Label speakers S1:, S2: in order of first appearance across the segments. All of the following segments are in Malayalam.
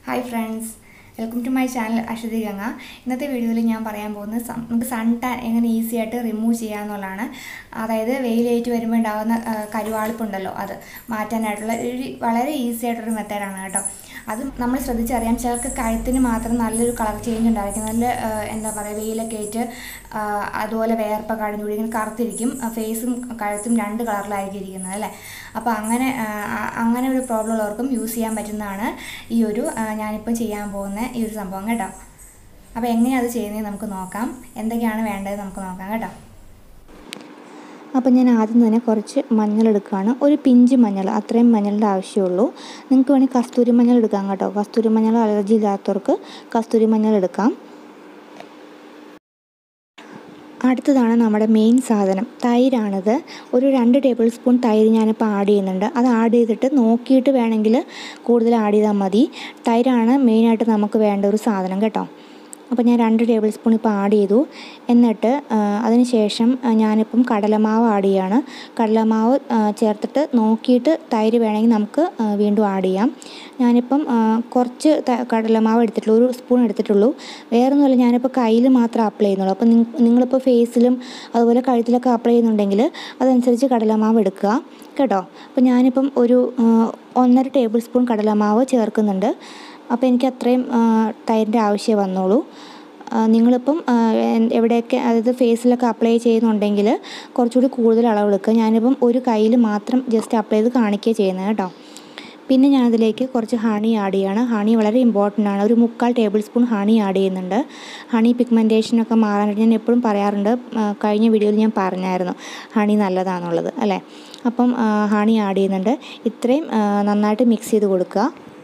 S1: hi friends welcome to my channel Aswathy Ganga ഇന്നത്തെ വീഡിയോയിൽ ഞാൻ പറയാൻ പോകുന്നത് സം- നമുക്ക് സൺ ടാൻ എങ്ങനെ ഈസി ആയിട്ട് റിമൂവ് ചെയ്യാമെന്നുള്ളതാണ് അതായത് വെയിലേറ്റ് വരുമ്പോൾ ഉണ്ടാകുന്ന ആ, കരുവാളിപ്പുണ്ടല്ലോ അത് മാറ്റാനായിട്ടുള്ള ഒരു വളരെ ഈസി ആയിട്ടൊരു മെത്തേഡാണ് കേട്ടോ അത് നമ്മൾ ശ്രദ്ധിച്ചറിയാം ചിലർക്ക് കഴുത്തിന് മാത്രം നല്ലൊരു കളർ ചേഞ്ച് ഉണ്ടായിരിക്കും നല്ല ആ, എന്താ പറയുക വെയിലൊക്കെ ആയിട്ട് ആ, അതുപോലെ വേർപ്പൊക്കെ അടിഞ്ഞുകൂടി ഇങ്ങനെ കറുത്തിരിക്കും ഫേസും കഴുത്തും രണ്ട് കളറിലായിരിക്കും ഇരിക്കുന്നത് അല്ലേ അപ്പോൾ അങ്ങനെ ആ, ആ- അങ്ങനെ ഒരു പ്രോബ്ലം ഉള്ളവർക്കും യൂസ് ചെയ്യാൻ പറ്റുന്നതാണ് ഈ ഒരു ആ, ഞാനിപ്പം ചെയ്യാൻ പോകുന്ന ഈ ഒരു സംഭവം കേട്ടോ അപ്പോൾ എങ്ങനെയാണ് അത് ചെയ്യുന്നത് നമുക്ക് നോക്കാം എന്തൊക്കെയാണ് വേണ്ടത് നമുക്ക് നോക്കാം കേട്ടോ
S2: അപ്പോൾ ഞാൻ ആദ്യം തന്നെ കുറച്ച് മഞ്ഞൾ എടുക്കുകയാണ് ഒരു പിഞ്ച് മഞ്ഞൾ അത്രയും മഞ്ഞളുടെ ആവശ്യമുള്ളൂ നിങ്ങൾക്ക് വേണമെങ്കിൽ കസ്തൂരി മഞ്ഞൾ എടുക്കാം കേട്ടോ കസ്തൂരി മഞ്ഞൾ അലർജി ഇല്ലാത്തവർക്ക് കസ്തൂരി മഞ്ഞൾ എടുക്കാം അടുത്തതാണ് നമ്മുടെ മെയിൻ സാധനം തൈരാണിത് ഒരു രണ്ട് ടേബിൾ സ്പൂൺ തൈര് ഞാനിപ്പോൾ ആഡ് ചെയ്യുന്നുണ്ട് അത് ആഡ് ചെയ്തിട്ട് നോക്കിയിട്ട് വേണമെങ്കിൽ കൂടുതൽ ആഡ് ചെയ്താൽ മതി തൈരാണ് മെയിനായിട്ട് നമുക്ക് വേണ്ട ഒരു സാധനം കേട്ടോ അപ്പോൾ ഞാൻ രണ്ട് ടേബിൾ സ്പൂൺ ഇപ്പോൾ ആഡ് ചെയ്തു എന്നിട്ട് ആ, അതിന് ശേഷം ആ, ഞാനിപ്പം കടലമാവ് ആഡ് ചെയ്യാണ് കടലമാവ് ആ, ചേർത്തിട്ട് നോക്കിയിട്ട് തൈര് വേണമെങ്കിൽ നമുക്ക് ആ, വീണ്ടും ആഡ് ചെയ്യാം ഞാനിപ്പം ആ, കുറച്ച് ത- കടലമാവ് എടുത്തിട്ടുള്ളൂ ഒരു സ്പൂൺ എടുത്തിട്ടുള്ളൂ വേറെ ഒന്നുമല്ല ഞാനിപ്പോൾ കയ്യിൽ മാത്രം അപ്ലൈ ചെയ്യുന്നുള്ളൂ അപ്പോൾ നിങ്ങ നിങ്ങളിപ്പോൾ ഫേസിലും അതുപോലെ കഴുത്തിലൊക്കെ അപ്ലൈ ചെയ്യുന്നുണ്ടെങ്കിൽ അതനുസരിച്ച് കടലമാവ് എടുക്കുക കേട്ടോ അപ്പോൾ ഞാനിപ്പം ഒരു ആ, ഒന്നര ടേബിൾ സ്പൂൺ കടലമാവ് ചേർക്കുന്നുണ്ട് അപ്പോൾ എനിക്ക് അത്രയും ആ, തൈരിൻ്റെ ആവശ്യമേ വന്നോളൂ ആ, നിങ്ങളിപ്പം ആ, എൻ- എവിടെയൊക്കെ അതായത് ഫേസിലൊക്കെ അപ്ലൈ ചെയ്യുന്നുണ്ടെങ്കിൽ കുറച്ചുകൂടി കൂടുതൽ അളവെടുക്കുക ഞാനിപ്പം ഒരു കയ്യിൽ മാത്രം ജസ്റ്റ് അപ്ലൈ ചെയ്ത് കാണിക്കുക ചെയ്യുന്നത് കേട്ടോ പിന്നെ ഞാനതിലേക്ക് കുറച്ച് ഹണി ആഡ് ചെയ്യാണ് ഹണി വളരെ ഇമ്പോർട്ടൻ്റ് ആണ് ഒരു മുക്കാൽ ടേബിൾ സ്പൂൺ ഹണി ആഡ് ചെയ്യുന്നുണ്ട് ഹണി പിഗ്മെൻറ്റേഷനൊക്കെ മാറാനായിട്ട് ഞാൻ എപ്പോഴും പറയാറുണ്ട് ആ, കഴിഞ്ഞ വീഡിയോയിൽ ഞാൻ പറഞ്ഞായിരുന്നു ഹണി നല്ലതാണെന്നുള്ളത് അല്ലേ അപ്പം ആ, ഹണി ആഡ് ചെയ്യുന്നുണ്ട് ഇത്രയും ആ, നന്നായിട്ട് മിക്സ് ചെയ്ത് കൊടുക്കുക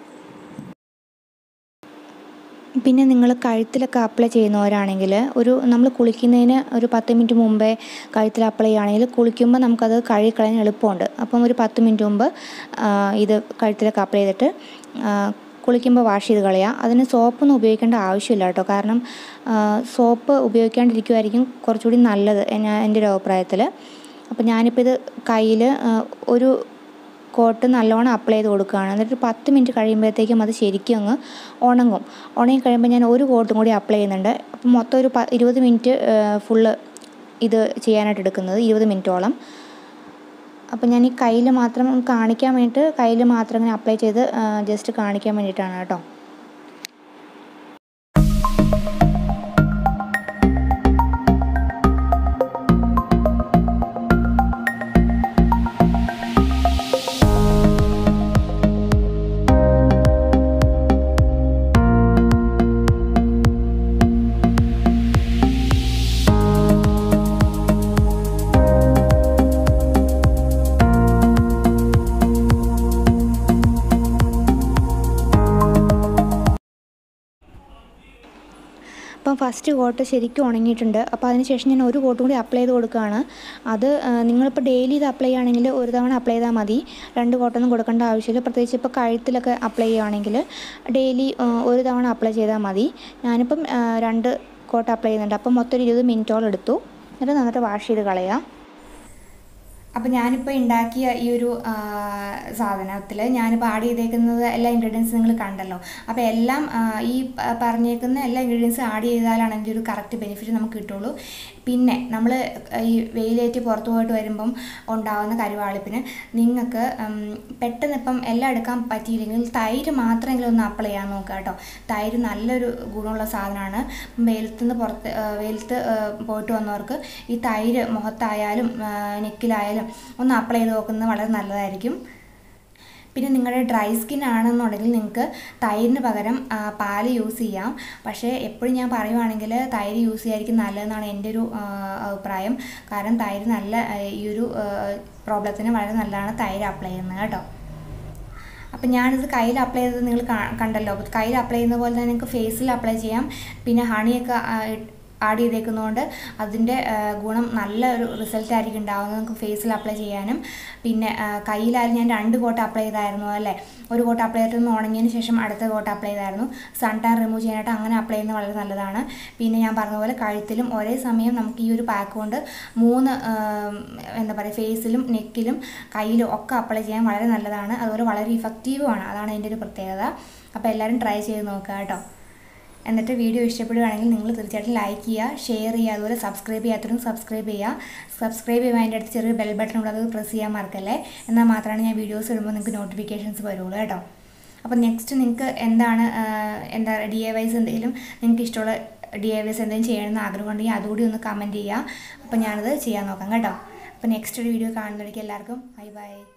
S2: പിന്നെ നിങ്ങൾ കഴുത്തിലൊക്കെ അപ്ലൈ ചെയ്യുന്നവരാണെങ്കിൽ ഒരു നമ്മൾ കുളിക്കുന്നതിന് ഒരു പത്ത് മിനിറ്റ് മുമ്പേ കഴുത്തിൽ അപ്ലൈ ചെയ്യുകയാണെങ്കിൽ കുളിക്കുമ്പോൾ നമുക്കത് കഴുകിക്കളയാൻ എളുപ്പമുണ്ട് അപ്പം ഒരു പത്ത് മിനിറ്റ് മുമ്പ് ആ, ഇത് കഴുത്തിലൊക്കെ അപ്ലൈ ചെയ്തിട്ട് ആ, കുളിക്കുമ്പോൾ വാഷ് ചെയ്ത് കളയുക അതിന് സോപ്പൊന്നും ഉപയോഗിക്കേണ്ട ആവശ്യമില്ല കേട്ടോ കാരണം സോപ്പ് ഉപയോഗിക്കാണ്ടിരിക്കുമായിരിക്കും കുറച്ചുകൂടി നല്ലത് ഞാൻ എൻ്റെ ഒരു അഭിപ്രായത്തിൽ അപ്പോൾ ഞാനിപ്പോൾ ഇത് കയ്യിൽ ഒരു കോട്ട് നല്ലോണം അപ്ലൈ ചെയ്ത് കൊടുക്കുകയാണ് എന്നിട്ട് ഒരു പത്ത് മിനിറ്റ് കഴിയുമ്പോഴത്തേക്കും അത് ശരിക്കും അങ്ങ് ഉണങ്ങും ഉണങ്ങി കഴിയുമ്പോൾ ഞാൻ ഒരു കോട്ടും കൂടി അപ്ലൈ ചെയ്യുന്നുണ്ട് അപ്പം മൊത്തം ഒരു പ ഇരുപത് മിനിറ്റ് ഫുള്ള് ഇത് ചെയ്യാനായിട്ട് എടുക്കുന്നത് ഇരുപത് മിനിറ്റോളം അപ്പം ഞാൻ ഈ കയ്യിൽ മാത്രം കാണിക്കാൻ വേണ്ടിയിട്ട് കയ്യിൽ മാത്രം ഇങ്ങനെ അപ്ലൈ ചെയ്ത് ജസ്റ്റ് കാണിക്കാൻ വേണ്ടിയിട്ടാണ് കേട്ടോ അപ്പം ഫസ്റ്റ് കോട്ട് ശരിക്കും ഉണങ്ങിയിട്ടുണ്ട് അപ്പോൾ അതിന് ശേഷം ഞാൻ ഒരു കോട്ടും കൂടി അപ്ലൈ ചെയ്ത് കൊടുക്കുകയാണ് അത് ആ, നിങ്ങളിപ്പോൾ ഡെയിലി ഇത് അപ്ലൈ ചെയ്യുകയാണെങ്കിൽ ഒരു തവണ അപ്ലൈ ചെയ്താൽ മതി രണ്ട് കോട്ടൊന്നും കൊടുക്കേണ്ട ആവശ്യമില്ല പ്രത്യേകിച്ച് ഇപ്പോൾ കഴുത്തിലൊക്കെ അപ്ലൈ ചെയ്യുകയാണെങ്കിൽ ഡെയിലി ഒരു തവണ അപ്ലൈ ചെയ്താൽ മതി ഞാനിപ്പം ആ, രണ്ട് കോട്ട് അപ്ലൈ ചെയ്യുന്നുണ്ട് അപ്പം മൊത്തം ഒരു ഇരുപത് മിനിറ്റോളം എടുത്തു എന്നിട്ട് നന്നായിട്ട് വാഷ് ചെയ്ത് കളയാം
S1: അപ്പോൾ ഞാനിപ്പോൾ ഉണ്ടാക്കിയ ഈ ഒരു സാധനത്തിൽ ഞാനിപ്പോൾ ആഡ് ചെയ്തേക്കുന്നത് എല്ലാ ഇൻഗ്രീഡിയൻസ് നിങ്ങൾ കണ്ടല്ലോ അപ്പോൾ എല്ലാം ആ, ഈ പ- പറഞ്ഞേക്കുന്ന എല്ലാ ഇൻഗ്രീഡിയൻസും ആഡ് ചെയ്താലാണ് അതിൻ്റെ ഒരു കറക്റ്റ് ബെനിഫിറ്റ് നമുക്ക് കിട്ടുള്ളൂ പിന്നെ നമ്മൾ ഈ വെയിലേറ്റ് പുറത്ത് പോയിട്ട് വരുമ്പം ഉണ്ടാകുന്ന കരുവാളിപ്പിന് നിങ്ങൾക്ക് ഉം, പെട്ടെന്ന് ഇപ്പം എല്ലാം എടുക്കാൻ പറ്റിയില്ലെങ്കിൽ തൈര് മാത്രമെങ്കിലും ഒന്ന് അപ്ലൈ ചെയ്യാൻ നോക്കുക കേട്ടോ തൈര് നല്ലൊരു ഗുണമുള്ള സാധനമാണ് വെയിലത്ത് നിന്ന് പുറത്ത് ആ, വെയിലത്ത് ആ, പോയിട്ട് വന്നവർക്ക് ഈ തൈര് മുഖത്തായാലും ആ, നെക്കിലായാലും ഒന്ന് അപ്ലൈ ചെയ്ത് നോക്കുന്നത് വളരെ നല്ലതായിരിക്കും പിന്നെ നിങ്ങളുടെ ഡ്രൈ സ്കിൻ ആണെന്നുണ്ടെങ്കിൽ നിങ്ങൾക്ക് തൈരിന് പകരം ആ, പാല് യൂസ് ചെയ്യാം പക്ഷേ എപ്പോഴും ഞാൻ പറയുവാണെങ്കിൽ തൈര് യൂസ് ചെയ്യായിരിക്കും നല്ലതെന്നാണ് എൻ്റെ ഒരു ആ, അഭിപ്രായം കാരണം തൈര് നല്ല ആ, ഈ ഒരു പ്രോബ്ലത്തിന് വളരെ നല്ലതാണ് തൈര് അപ്ലൈ ചെയ്യുന്നത് കേട്ടോ അപ്പം ഞാനിത് കയ്യിൽ അപ്ലൈ ചെയ്തത് നിങ്ങൾ കാ- കണ്ടല്ലോ അപ്പോൾ കയ്യിൽ അപ്ലൈ ചെയ്യുന്ന പോലെ തന്നെ നിങ്ങൾക്ക് ഫേസിൽ അപ്ലൈ ചെയ്യാം പിന്നെ ഹണിയൊക്കെ ആ, ഇട്ട് ആഡ് ചെയ്തേക്കുന്നതുകൊണ്ട് അതിൻ്റെ ആ, ഗുണം നല്ല ഒരു റിസൾട്ട് ആയിരിക്കും ഉണ്ടാകുന്നത് നമുക്ക് ഫേസിൽ അപ്ലൈ ചെയ്യാനും പിന്നെ ആ, കയ്യിലായാലും ഞാൻ രണ്ട് കോട്ട് അപ്ലൈ ചെയ്തായിരുന്നു അല്ലേ ഒരു കോട്ട് അപ്ലൈ ചെയ്തിട്ട് ഒന്ന് ഉണങ്ങിയതിന് ശേഷം അടുത്ത കോട്ട് അപ്ലൈ ചെയ്തായിരുന്നു സൺ ടാൻ റിമൂവ് ചെയ്യാനായിട്ട് അങ്ങനെ അപ്ലൈ ചെയ്യുന്നത് വളരെ നല്ലതാണ് പിന്നെ ഞാൻ പറഞ്ഞ പോലെ കഴുത്തിലും ഒരേ സമയം നമുക്ക് ഈ ഒരു പാക്ക് കൊണ്ട് മൂന്ന് ആ, എന്താ പറയുക ഫേസിലും നെക്കിലും കയ്യിലും ഒക്കെ അപ്ലൈ ചെയ്യാൻ വളരെ നല്ലതാണ് അതുപോലെ വളരെ ഇഫക്റ്റീവുമാണ് അതാണ് അതിൻ്റെ ഒരു പ്രത്യേകത അപ്പോൾ എല്ലാവരും ട്രൈ ചെയ്ത് നോക്കുക കേട്ടോ എന്നിട്ട് വീഡിയോ ഇഷ്ടപ്പെടുകയാണെങ്കിൽ നിങ്ങൾ തീർച്ചയായിട്ടും ലൈക്ക് ചെയ്യുക ഷെയർ ചെയ്യുക അതുപോലെ സബ്സ്ക്രൈബ് ചെയ്യാത്തവരും സബ്സ്ക്രൈബ് ചെയ്യുക സബ്സ്ക്രൈബ് ചെയ്യുമ്പോൾ അതിൻ്റെ അടുത്ത് ചെറിയൊരു ബെൽ ബട്ടൺ ഉള്ളത് പ്രസ് ചെയ്യാൻ മറക്കല്ലേ എന്നാൽ മാത്രമാണ് ഞാൻ വീഡിയോസ് ഇടുമ്പോൾ നിങ്ങൾക്ക് നോട്ടിഫിക്കേഷൻസ് വരുള്ളൂ കേട്ടോ അപ്പോൾ നെക്സ്റ്റ് നിങ്ങൾക്ക് എന്താണ് ആ, എന്താ ഡി എ വൈസ് എന്തെങ്കിലും നിങ്ങൾക്ക് ഇഷ്ടമുള്ള ഡി എ വൈസ് എന്തെങ്കിലും ചെയ്യണമെന്ന് ആഗ്രഹമുണ്ടെങ്കിൽ അതുകൂടി ഒന്ന് കമൻറ്റ് ചെയ്യുക അപ്പോൾ ഞാനത് ചെയ്യാൻ നോക്കാം കേട്ടോ അപ്പോൾ നെക്സ്റ്റ് ഒരു വീഡിയോ കാണുന്നവർക്ക് എല്ലാവർക്കും ബൈ ബൈ